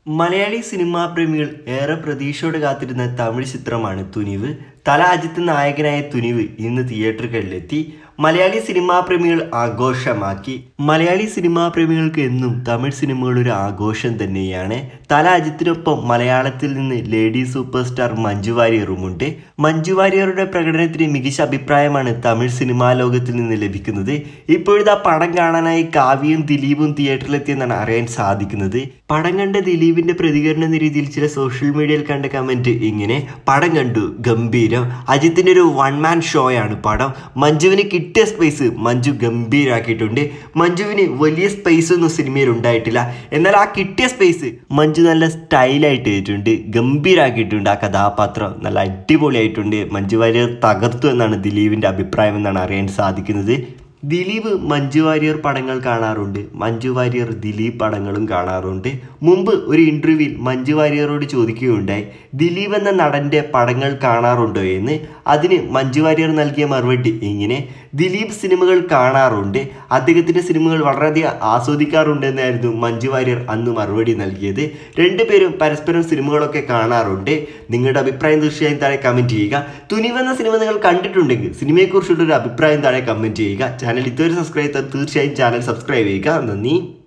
Malayali cinema പ്രേമികൾ ഏറെ പ്രതീക്ഷയോടെ കാത്തിരുന്ന തമിഴ് ചിത്രമാണ് തുനിവ് തല അജിത്ത് നായകനായ തുനിവ് ഇന്ന് തിയേറ്ററുകളിലെത്തി മലയാളി സിനിമാ പ്രേമികൾ ആഘോഷമാക്കി മലയാളി സിനിമാ പ്രേമികൾക്ക് എന്നും തമിഴ് സിനിമകൾ ഒരു ആഘോഷം തന്നെയാണ് തല അജിത്തിനൊപ്പം മലയാളത്തിൽ നിന്ന് ലേഡി സൂപ്പർ സ്റ്റാർ മഞ്ജു വാര്യറുമുണ്ട് മഞ്ജു വാര്യറുടെ പ്രകടനത്തിന് മികച്ച അഭിപ്രായമാണ് തമിഴ് സിനിമാ ലോകത്തിൽ നിന്ന് ലഭിക്കുന്നത് ഇപ്പോഴത്തെ പടം കാണാനായി കാവ്യയും ദിലീപും തിയേറ്ററിലെത്തിയെന്നാണ് അറിയാൻ സാധിക്കുന്നത് പടം കണ്ട ദിലീപിന്റെ പ്രതികരണം എന്ന രീതിയിൽ ചില സോഷ്യൽ മീഡിയയിൽ കണ്ട കമന്റ് ഇങ്ങനെ പടം കണ്ടു ഗംഭീരം അജിത്തിന്റെ ഒരു വൺ മാൻ ഷോയാണ് പടം മഞ്ജുവിന് കിട്ടിയ സ്പേസ് മഞ്ജു ഗംഭീരാക്കിയിട്ടുണ്ട് മഞ്ജുവിന് വലിയ സ്പേസ് ഒന്നും സിനിമയിൽ ഉണ്ടായിട്ടില്ല എന്നാൽ ആ കിട്ടിയ സ്പേസ് മഞ്ജു നല്ല സ്റ്റൈലായിട്ട് ചെയ്തിട്ടുണ്ട് ഗംഭീരാക്കിയിട്ടുണ്ട് ആ കഥാപാത്രം നല്ല അടിപൊളിയായിട്ടുണ്ട് മഞ്ജു വാര്യർ തകർത്തു എന്നാണ് ദിലീപിന്റെ അഭിപ്രായം എന്നാണ് അറിയാൻ സാധിക്കുന്നത് ദിലീപ് മഞ്ജു വാര്യർ പടങ്ങൾ കാണാറുണ്ട് മഞ്ജു വാര്യർ ദിലീപ് പടങ്ങളും കാണാറുണ്ട് മുമ്പ് ഒരു ഇൻ്റർവ്യൂവിൽ മഞ്ജു വാര്യരോട് ചോദിക്കുകയുണ്ടായി ദിലീപ് എന്ന നടൻ്റെ പടങ്ങൾ കാണാറുണ്ടോ എന്ന് അതിന് മഞ്ജു വാര്യർ നൽകിയ മറുപടി ഇങ്ങനെ ദിലീപ് സിനിമകൾ കാണാറുണ്ട് അദ്ദേഹത്തിൻ്റെ സിനിമകൾ വളരെയധികം ആസ്വദിക്കാറുണ്ട് എന്നായിരുന്നു മഞ്ജു വാര്യർ അന്ന് മറുപടി നൽകിയത് രണ്ടുപേരും പരസ്പരം സിനിമകളൊക്കെ കാണാറുണ്ട് നിങ്ങളുടെ അഭിപ്രായം തീർച്ചയായും താഴെ കമൻറ്റ് ചെയ്യുക തുനിവ് എന്ന സിനിമ നിങ്ങൾ കണ്ടിട്ടുണ്ടെങ്കിൽ സിനിമയെക്കുറിച്ചുള്ള ഒരു അഭിപ്രായം താഴെ കമൻറ്റ് ചെയ്യുക ചാനൽ ഇതുവരെ സബ്സ്ക്രൈബ് ചെയ്താൽ തീർച്ചയായും ചാനൽ സബ്സ്ക്രൈബ് ചെയ്യുക നന്ദി